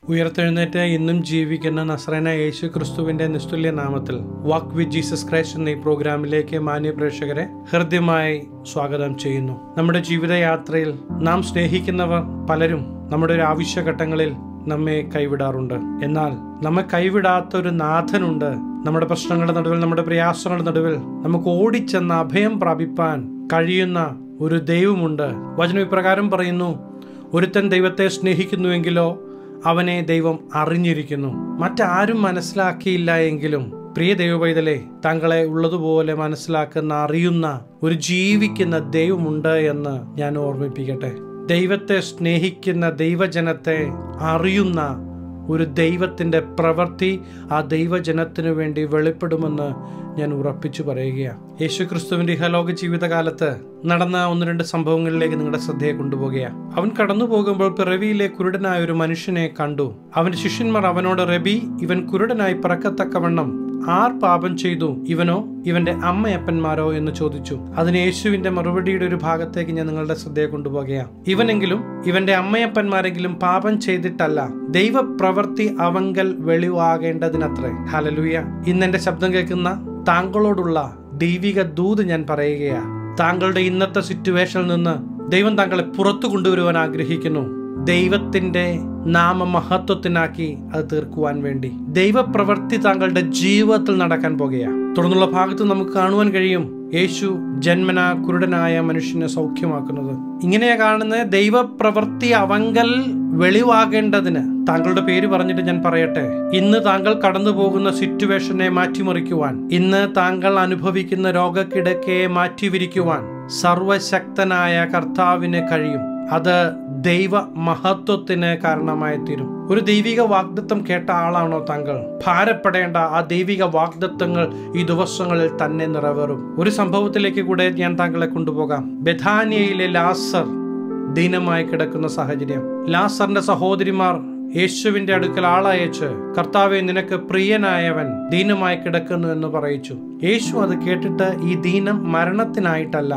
ഉയർത്തെഴുന്നേറ്റ് ഇന്നും ജീവിക്കുന്ന നസ്രന യേശു ക്രിസ്തുവിന്റെ നിസ്തുല്യ നാമത്തിൽ വാക്ക് വിത്ത് ജീസസ് ക്രൈസ്റ്റ് എന്ന ഈ പ്രോഗ്രാമിലേക്ക് മാന്യ പ്രേക്ഷകരെ ഹൃദ്യമായി സ്വാഗതം ചെയ്യുന്നു നമ്മുടെ ജീവിതയാത്രയിൽ നാം സ്നേഹിക്കുന്നവർ പലരും നമ്മുടെ ഒരു ആവശ്യഘട്ടങ്ങളിൽ നമ്മെ കൈവിടാറുണ്ട് എന്നാൽ നമ്മെ കൈവിടാത്ത ഒരു നാഥനുണ്ട് നമ്മുടെ പ്രശ്നങ്ങളുടെ നടുവിൽ നമ്മുടെ പ്രയാസങ്ങളുടെ നടുവിൽ നമുക്ക് ഓടിച്ചെന്ന് അഭയം പ്രാപിപ്പാൻ കഴിയുന്ന ഒരു ദൈവമുണ്ട് വചനം ഇപ്രകാരം പറയുന്നു ഒരുത്തൻ ദൈവത്തെ സ്നേഹിക്കുന്നുവെങ്കിലോ അവനെ ദൈവം അറിഞ്ഞിരിക്കുന്നു മറ്റാരും മനസ്സിലാക്കിയില്ല എങ്കിലും പ്രിയ ദൈവപൈതലെ താങ്കളെ ഉള്ളതുപോലെ മനസ്സിലാക്കുന്ന അറിയുന്ന ഒരു ജീവിക്കുന്ന ദൈവമുണ്ട് എന്ന് ഞാൻ ഓർമ്മിപ്പിക്കട്ടെ ദൈവത്തെ സ്നേഹിക്കുന്ന ദൈവജനത്തെ അറിയുന്ന ഒരു ദൈവത്തിൻ്റെ പ്രവൃത്തി ആ ദൈവജനത്തിനു വേണ്ടി വെളിപ്പെടുമെന്ന് ഞാൻ ഉറപ്പിച്ചു പറയുകയാണ് യേശു ക്രിസ്തുവിന്റെ ഇഹലോക ജീവിതകാലത്ത് നടന്ന ഒന്ന് രണ്ട് സംഭവങ്ങളിലേക്ക് നിങ്ങളുടെ ശ്രദ്ധയെ കൊണ്ടുപോകുകയാണ് അവൻ കടന്നു പോകുമ്പോൾ പിറവിയിലെ കുരുടനായ ഒരു മനുഷ്യനെ കണ്ടു അവന്റെ ശിഷ്യന്മാർ അവനോട് റബി ഇവൻ കുരുടനായി പറക്കത്തക്കവണ്ണം ആർ പാപം ചെയ്തു ഇവനോ ഇവന്റെ അമ്മയപ്പന്മാരോ എന്ന് ചോദിച്ചു അതിന് യേശുവിന്റെ മറുപടിയുടെ ഒരു ഭാഗത്തേക്ക് ഞാൻ നിങ്ങളുടെ ശ്രദ്ധയെ കൊണ്ടുപോകുകയാണ് ഇവനെങ്കിലും ഇവന്റെ അമ്മയപ്പന്മാരെങ്കിലും പാപം ചെയ്തിട്ടല്ല ദൈവപ്രവൃത്തി അവങ്കൽ വെളിവാകേണ്ടതിനത്രേ ഹലലുയ ഇന്നെന്റെ ശബ്ദം കേൾക്കുന്ന താങ്കളോടുള്ള ദൈവിക ദൂത് ഞാൻ പറയുകയാ താങ്കളുടെ ഇന്നത്തെ സിറ്റുവേഷനിൽ നിന്ന് ദൈവം താങ്കളെ പുറത്തു കൊണ്ടുവരുവാൻ ആഗ്രഹിക്കുന്നു ദൈവത്തിന്റെ നാമമഹത്വത്തിനാക്കി അത് തീർക്കുവാൻ വേണ്ടി ദൈവപ്രവൃത്തി താങ്കളുടെ ജീവിതത്തിൽ നടക്കാൻ പോകുകയാണ് തുടർന്നുള്ള ഭാഗത്ത് നമുക്ക് കാണുവാൻ കഴിയും യേശു ജന്മന കുരുടനായ മനുഷ്യനെ സൗഖ്യമാക്കുന്നത് ഇങ്ങനെയാ കാണുന്ന ദൈവപ്രവൃത്തി അവങ്കൽ വെളിവാകേണ്ടതിന് താങ്കളുടെ പേര് പറഞ്ഞിട്ട് ഞാൻ പറയട്ടെ ഇന്ന് താങ്കൾ കടന്നു പോകുന്ന സിറ്റുവേഷനെ മാറ്റിമറിക്കുവാൻ ഇന്ന് താങ്കൾ അനുഭവിക്കുന്ന രോഗക്കിടക്കയെ മാറ്റിവിരിക്കുവാൻ സർവശക്തനായ കർത്താവിന് കഴിയും അത് ദൈവ മഹത്വത്തിന് കാരണമായി തീരും ഒരു ദൈവിക വാഗ്ദത്വം കേട്ട ആളാണോ താങ്കൾ ഭാരപ്പെടേണ്ട ആ ദൈവിക വാഗ്ദത്വങ്ങൾ ഈ ദിവസങ്ങളിൽ തന്നെ നിറവേറും ഒരു സംഭവത്തിലേക്ക് കൂടെ ഞാൻ താങ്കളെ കൊണ്ടുപോകാം ബഥാനിയയിലെ ലാസർ ദീനമായി കിടക്കുന്ന സാഹചര്യം ലാസറിന്റെ സഹോദരിമാർ യേശുവിന്റെ അടുക്കൽ ആളയച്ച് കർത്താവെ നിനക്ക് പ്രിയനായവൻ ദീനമായി കിടക്കുന്നു എന്ന് പറയിച്ചു യേശു അത് കേട്ടിട്ട് ഈ ദീനം മരണത്തിനായിട്ടല്ല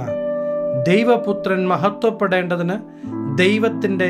ദൈവപുത്രൻ മഹത്വപ്പെടേണ്ടതിന് ദൈവത്തിന്റെ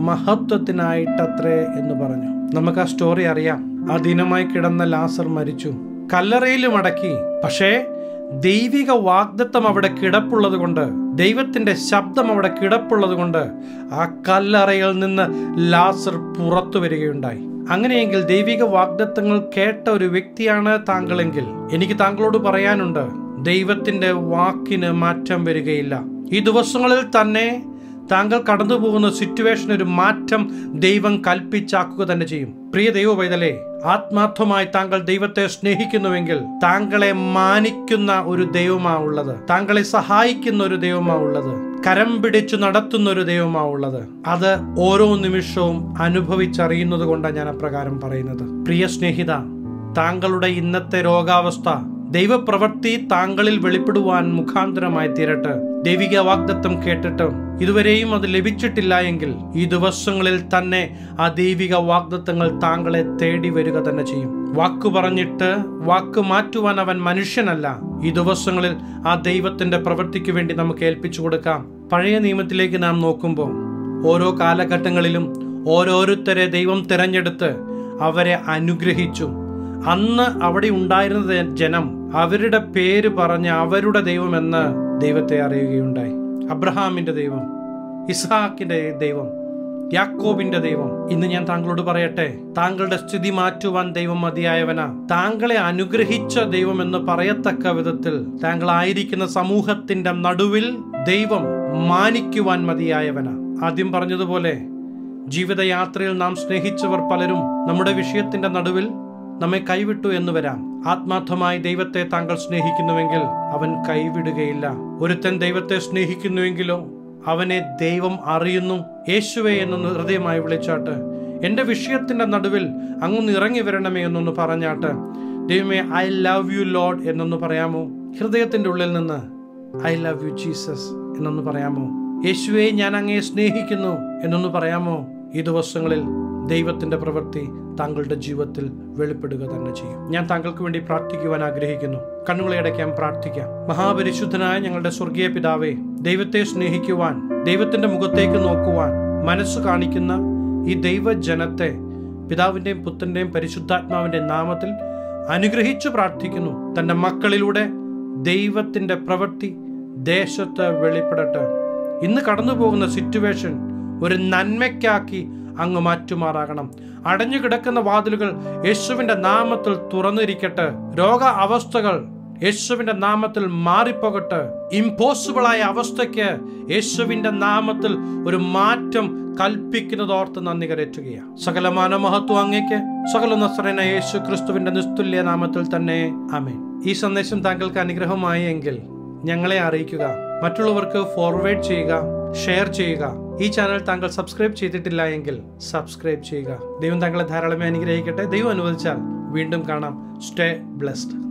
മഹത്വത്തിനായിട്ടത്രേ എന്ന് പറഞ്ഞു നമുക്ക് ആ സ്റ്റോറി അറിയാം ആ ദിനമായി കിടന്ന ലാസർ മരിച്ചു കല്ലറയിലും അടക്കി പക്ഷേ ദൈവിക വാഗ്ദത്വം അവിടെ കിടപ്പുള്ളത് കൊണ്ട് ദൈവത്തിന്റെ ശബ്ദം അവിടെ കിടപ്പുള്ളത് കൊണ്ട് ആ കല്ലറയിൽ നിന്ന് ലാസർ പുറത്തു വരികയുണ്ടായി അങ്ങനെയെങ്കിൽ ദൈവിക വാഗ്ദത്വങ്ങൾ കേട്ട ഒരു വ്യക്തിയാണ് താങ്കളെങ്കിൽ എനിക്ക് താങ്കളോട് പറയാനുണ്ട് ദൈവത്തിന്റെ വാക്കിന് മാറ്റം വരികയില്ല ഈ ദിവസങ്ങളിൽ തന്നെ താങ്കൾ കടന്നു പോകുന്ന സിറ്റുവേഷൻ ഒരു മാറ്റം ദൈവം കൽപ്പിച്ചാക്കുക തന്നെ ചെയ്യും പ്രിയ ദൈവ പൈതലേ ആത്മാർത്ഥമായി താങ്കൾ ദൈവത്തെ സ്നേഹിക്കുന്നുവെങ്കിൽ താങ്കളെ മാനിക്കുന്ന ഒരു ദൈവമാ ഉള്ളത് താങ്കളെ സഹായിക്കുന്ന ഒരു ദൈവമാ ഉള്ളത് കരം പിടിച്ചു നടത്തുന്ന ഒരു ദൈവമാ ഉള്ളത് അത് ഓരോ നിമിഷവും അനുഭവിച്ചറിയുന്നത് കൊണ്ടാണ് ഞാൻ അപ്രകാരം പറയുന്നത് പ്രിയ സ്നേഹിത താങ്കളുടെ ഇന്നത്തെ രോഗാവസ്ഥ ദൈവപ്രവൃത്തി താങ്കളിൽ വെളിപ്പെടുവാൻ മുഖാന്തരമായി തീരട്ടെ ദൈവിക വാഗ്ദത്വം കേട്ടിട്ട് ഇതുവരെയും അത് ലഭിച്ചിട്ടില്ല എങ്കിൽ ഈ ദിവസങ്ങളിൽ തന്നെ ആ ദൈവിക വാഗ്ദത്വങ്ങൾ താങ്കളെ തേടി വരിക തന്നെ ചെയ്യും വാക്ക് പറഞ്ഞിട്ട് വാക്ക് മാറ്റുവാൻ അവൻ മനുഷ്യനല്ല ഈ ദിവസങ്ങളിൽ ആ ദൈവത്തിന്റെ പ്രവൃത്തിക്ക് വേണ്ടി നമുക്ക് ഏൽപ്പിച്ചു കൊടുക്കാം പഴയ നിയമത്തിലേക്ക് നാം നോക്കുമ്പോൾ ഓരോ കാലഘട്ടങ്ങളിലും ഓരോരുത്തരെ ദൈവം തിരഞ്ഞെടുത്ത് അവരെ അനുഗ്രഹിച്ചു അന്ന് അവിടെ ഉണ്ടായിരുന്ന ജനം അവരുടെ പേര് പറഞ്ഞ് അവരുടെ ദൈവമെന്ന് ദൈവത്തെ അറിയുകയുണ്ടായി അബ്രഹാമിന്റെ ദൈവം ഇസ്ഹാക്കിന്റെ ദൈവം യാക്കോബിന്റെ ദൈവം ഇന്ന് ഞാൻ താങ്കളോട് പറയട്ടെ താങ്കളുടെ സ്ഥിതി മാറ്റുവാൻ ദൈവം മതിയായവനാ താങ്കളെ അനുഗ്രഹിച്ച ദൈവം എന്ന് പറയത്തക്ക വിധത്തിൽ താങ്കളായിരിക്കുന്ന സമൂഹത്തിന്റെ നടുവിൽ ദൈവം മാനിക്കുവാൻ മതിയായവനാ ആദ്യം പറഞ്ഞതുപോലെ ജീവിതയാത്രയിൽ നാം സ്നേഹിച്ചവർ പലരും നമ്മുടെ വിഷയത്തിന്റെ നടുവിൽ നമ്മെ കൈവിട്ടു എന്ന് വരാം ആത്മാർത്ഥമായി ദൈവത്തെ താങ്കൾ സ്നേഹിക്കുന്നുവെങ്കിൽ അവൻ കൈവിടുകയില്ല ഒരുത്തൻ ദൈവത്തെ സ്നേഹിക്കുന്നുവെങ്കിലോ അവനെ ദൈവം അറിയുന്നു യേശുവെ എന്നൊന്ന് ഹൃദയമായി വിളിച്ചാട്ട് എൻ്റെ വിഷയത്തിന്റെ നടുവിൽ അങ്ങൊന്ന് ഇറങ്ങി വരണമേ എന്നൊന്ന് പറഞ്ഞാട്ട് ദൈവമേ ഐ ലവ് യു ലോഡ് എന്നൊന്ന് പറയാമോ ഹൃദയത്തിന്റെ ഉള്ളിൽ നിന്ന് ഐ ലവ് യു ജീസസ് എന്നൊന്ന് പറയാമോ യേശുവെ ഞാൻ അങ്ങയെ സ്നേഹിക്കുന്നു എന്നൊന്ന് പറയാമോ ഈ ദിവസങ്ങളിൽ ദൈവത്തിന്റെ പ്രവൃത്തി താങ്കളുടെ ജീവിതത്തിൽ വെളിപ്പെടുക തന്നെ ചെയ്യും ഞാൻ താങ്കൾക്ക് വേണ്ടി പ്രാർത്ഥിക്കുവാൻ ആഗ്രഹിക്കുന്നു കണ്ണുകളെ അടയ്ക്കാൻ പ്രാർത്ഥിക്കാം മഹാപരിശുദ്ധനായ ഞങ്ങളുടെ സ്വർഗീയ പിതാവേ ദൈവത്തെ സ്നേഹിക്കുവാൻ ദൈവത്തിന്റെ മുഖത്തേക്ക് നോക്കുവാൻ മനസ്സ് കാണിക്കുന്ന ഈ ദൈവജനത്തെ പിതാവിൻ്റെയും പുത്രൻ്റെയും പരിശുദ്ധാത്മാവിൻ്റെ നാമത്തിൽ അനുഗ്രഹിച്ചു പ്രാർത്ഥിക്കുന്നു തൻ്റെ മക്കളിലൂടെ ദൈവത്തിൻ്റെ പ്രവൃത്തി ദേശത്ത് വെളിപ്പെടട്ടെ ഇന്ന് കടന്നു പോകുന്ന സിറ്റുവേഷൻ ഒരു നന്മയ്ക്കാക്കി അങ്ങ് മാറ്റുമാറാകണം അടഞ്ഞു കിടക്കുന്ന വാതിലുകൾ യേശുവിൻ്റെ നാമത്തിൽ തുറന്നിരിക്കട്ടെ രോഗ അവസ്ഥകൾ യേശുവിന്റെ നാമത്തിൽ മാറിപ്പോകട്ടെ ഇമ്പോസിബിളായ അവസ്ഥയ്ക്ക് യേശുവിന്റെ നാമത്തിൽ ഒരു മാറ്റം കൽപ്പിക്കുന്നതോർത്ത് നന്ദി കരറ്റുകയാണ് സകലമാന മഹത്വം അങ്ങേക്ക് സകല നസ്രന യേശു ക്രിസ്തുവിന്റെ നിസ്തുല്യ നാമത്തിൽ തന്നെ ആമേൻ ഈ സന്ദേശം താങ്കൾക്ക് അനുഗ്രഹമായി എങ്കിൽ ഞങ്ങളെ അറിയിക്കുക മറ്റുള്ളവർക്ക് ഫോർവേഡ് ചെയ്യുക ഷെയർ ചെയ്യുക ഈ ചാനൽ താങ്കൾ സബ്സ്ക്രൈബ് ചെയ്തിട്ടില്ല എങ്കിൽ സബ്സ്ക്രൈബ് ചെയ്യുക ദൈവം താങ്കളെ ധാരാളമായി അനുഗ്രഹിക്കട്ടെ ദൈവം അനുവദിച്ചാൽ വീണ്ടും കാണാം സ്റ്റേ ബ്ലെസ്ഡ്